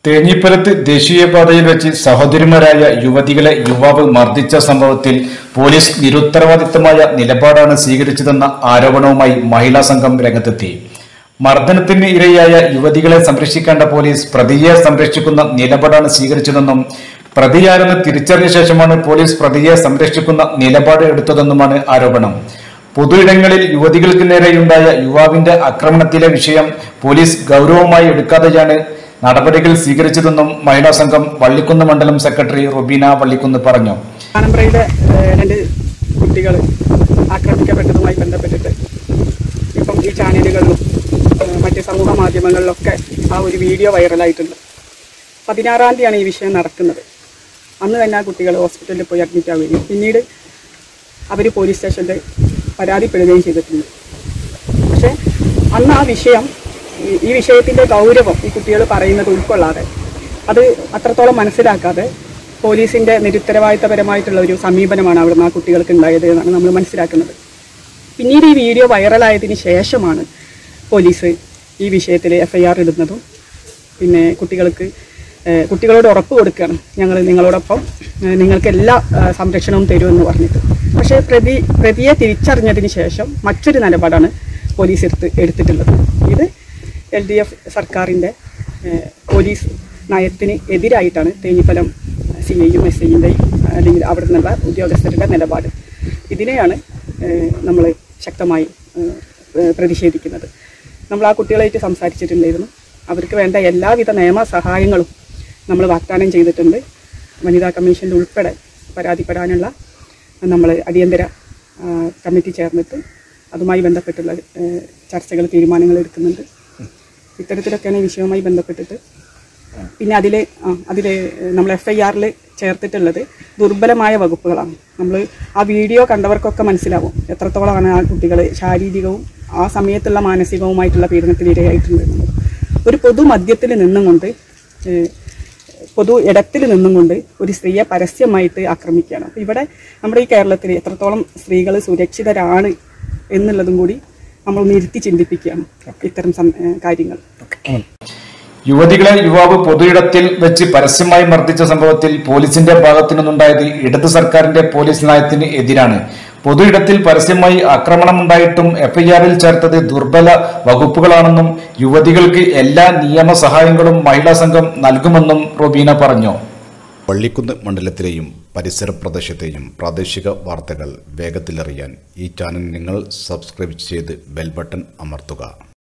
തേഞ്ഞിപ്പലത്ത് ദേശീയപാതയിൽ വെച്ച് സഹോദരിമാരായ യുവതികളെ യുവാവ് മർദ്ദിച്ച സംഭവത്തിൽ പോലീസ് നിരുത്തരവാദിത്തമായ നിലപാടാണ് സ്വീകരിച്ചതെന്ന ആരോപണവുമായി മഹിളാ സംഘം രംഗത്തെത്തി മർദ്ദനത്തിന് ഇരയായ യുവതികളെ സംരക്ഷിക്കേണ്ട പോലീസ് പ്രതിയെ സംരക്ഷിക്കുന്ന നിലപാടാണ് സ്വീകരിച്ചതെന്നും പ്രതിയാരെന്ന് തിരിച്ചറിഞ്ഞ ശേഷമാണ് പോലീസ് പ്രതിയെ സംരക്ഷിക്കുന്ന നിലപാട് എടുത്തതെന്നുമാണ് ആരോപണം പൊതുയിടങ്ങളിൽ യുവതികൾക്ക് നേരെയുണ്ടായ യുവാവിന്റെ ആക്രമണത്തിലെ വിഷയം പോലീസ് ഗൗരവമായി എടുക്കാതെയാണ് നടപടികൾ സ്വീകരിച്ചതെന്നും മഹിളാ സംഘം വള്ളിക്കുന്ന് മണ്ഡലം സെക്രട്ടറി റുബീന വള്ളിക്കുന്ന് പറഞ്ഞു ആനമ്പ്രയുടെ രണ്ട് കുട്ടികൾ ആക്രമിക്കപ്പെട്ടതുമായി ബന്ധപ്പെട്ടിട്ട് ഇപ്പം ഈ ചാനലുകളിലും ഏഹ് മറ്റ് സമൂഹ മാധ്യമങ്ങളിലൊക്കെ ആ ഒരു വീഡിയോ വൈറലായിട്ടുണ്ട് പതിനാറാം തീയതിയാണ് ഈ വിഷയം നടക്കുന്നത് അന്ന് തന്നെ ആ കുട്ടികൾ ഹോസ്പിറ്റലിൽ പോയി അഡ്മിറ്റ് ആവുകയും പിന്നീട് അവർ പോലീസ് സ്റ്റേഷനിൽ പരാതിപ്പെടുകയും ചെയ്തിട്ടുണ്ട് പക്ഷേ അന്ന് ആ വിഷയം ഈ- ഈ വിഷയത്തിൻ്റെ ഗൗരവം ഈ കുട്ടികൾ പറയുന്നത് ഉൾക്കൊള്ളാതെ അത് അത്രത്തോളം മനസ്സിലാക്കാതെ പോലീസിൻ്റെ നിരുത്തരവാദിത്തപരമായിട്ടുള്ള ഒരു സമീപനമാണ് അവിടുന്ന് ആ കുട്ടികൾക്ക് ഉണ്ടായത് എന്നാണ് നമ്മൾ മനസ്സിലാക്കുന്നത് പിന്നീട് ഈ വീഡിയോ വൈറലായതിന് ശേഷമാണ് പോലീസ് ഈ വിഷയത്തിൽ എഫ് ഐ ആർ ഇടുന്നതും പിന്നെ കുട്ടികൾക്ക് ഏഹ്, കുട്ടികളോട് ഉറപ്പ് കൊടുക്കുകയാണ് ഞങ്ങൾ നിങ്ങളോടൊപ്പം ഏഹ്, നിങ്ങൾക്ക് എല്ലാ ഏഹ്, സംരക്ഷണവും തരുമെന്ന് പറഞ്ഞിട്ട് പക്ഷേ പ്രതി പ്രതിയെ തിരിച്ചറിഞ്ഞതിന് ശേഷം മറ്റൊരു നിലപാടാണ് പോലീസ് എടുത്ത് എടുത്തിട്ടുള്ളത് ഇത് എൽ ഡി എഫ് സർക്കാരിൻ്റെ ഏഹ്, പോലീസ് നയത്തിന് എതിരായിട്ടാണ് തേഞ്ഞിപ്പലം സി ഐയും എസ് ഐൻ്റെയും അല്ലെങ്കിൽ അവിടെ നിന്നുള്ള ഉദ്യോഗസ്ഥരുടെ നിലപാട് ഇതിനെയാണ് നമ്മൾ ശക്തമായി ഏഹ്, ഏഹ്, പ്രതിഷേധിക്കുന്നത് നമ്മൾ ആ കുട്ടികളായിട്ട് സംസാരിച്ചിട്ടുണ്ടായിരുന്നു അവർക്ക് വേണ്ട എല്ലാവിധ നിയമ സഹായങ്ങളും നമ്മൾ വാഗ്ദാനം ചെയ്തിട്ടുണ്ട് വനിതാ കമ്മീഷനിൽ ഉൾപ്പെടെ പരാതിപ്പെടാനുള്ള നമ്മൾ അടിയന്തര ആ, കമ്മിറ്റി ചേർന്നിട്ട് അതുമായി ബന്ധപ്പെട്ടുള്ള ഏഹ്, ചർച്ചകൾ തീരുമാനങ്ങൾ എടുക്കുന്നുണ്ട് ഇത്തരത്തിലൊക്കെയാണ് ഈ വിഷയവുമായി ബന്ധപ്പെട്ടിട്ട് പിന്നെ അതിൽ അതിൽ നമ്മൾ എഫ് ഐ ആറിൽ ചേർത്തിട്ടുള്ളത് ദുർബലമായ വകുപ്പുകളാണ് നമ്മൾ ആ വീഡിയോ കണ്ടവർക്കൊക്കെ മനസ്സിലാവും എത്രത്തോളമാണ് ആ കുട്ടികൾ ശാരീരികവും ആ സമയത്തുള്ള മാനസികവുമായിട്ടുള്ള പീഡനത്തിൽ ഇരയായിട്ടുണ്ട് എന്നുള്ളത്. ഒരു പൊതു മദ്യത്തിൽ നിന്നും കൊണ്ട് ഏഹ്, പൊതു ഇടത്തിൽ നിന്നും കൊണ്ട് ഒരു സ്ത്രീയെ പരസ്യമായിട്ട് ആക്രമിക്കുകയാണ് അപ്പോൾ ഇവിടെ നമ്മുടെ ഈ കേരളത്തിൽ എത്രത്തോളം സ്ത്രീകൾ സുരക്ഷിതരാണ് എന്നുള്ളതും കൂടി നമ്മൾ ഒന്ന് ഇരുത്തി ചിന്തിപ്പിക്കുകയാണ് ഇത്തരം സം- ഏഹ് കാര്യങ്ങൾ യുവതികളെ യുവാവ് പൊതുയിടത്തിൽ വെച്ച് പരസ്യമായി മർദ്ദിച്ച സംഭവത്തിൽ പോലീസിന്റെ ഭാഗത്തു നിന്നുണ്ടായത് ഇടത് സർക്കാരിന്റെ പോലീസ് നയത്തിന് എതിരാണ് പൊതുയിടത്തിൽ പരസ്യമായി ആക്രമണമുണ്ടായിട്ടും എഫ്ഐആറിൽ ചേർത്തത് ദുർബല വകുപ്പുകളാണെന്നും യുവതികൾക്ക് എല്ലാ നിയമ സഹായങ്ങളും മഹിളാ സംഘം നൽകുമെന്നും റൊബീന പറഞ്ഞു പള്ളിക്കുന്ന് മണ്ഡലത്തിലെയും പരിസര പ്രദേശത്തെയും പ്രാദേശിക വാർത്തകൾ വേഗത്തിലറിയാൻ ഈ ചാനൽ നിങ്ങൾ സബ്സ്ക്രൈബ് ചെയ്ത് ബെൽ ബട്ടൺ അമർത്തുക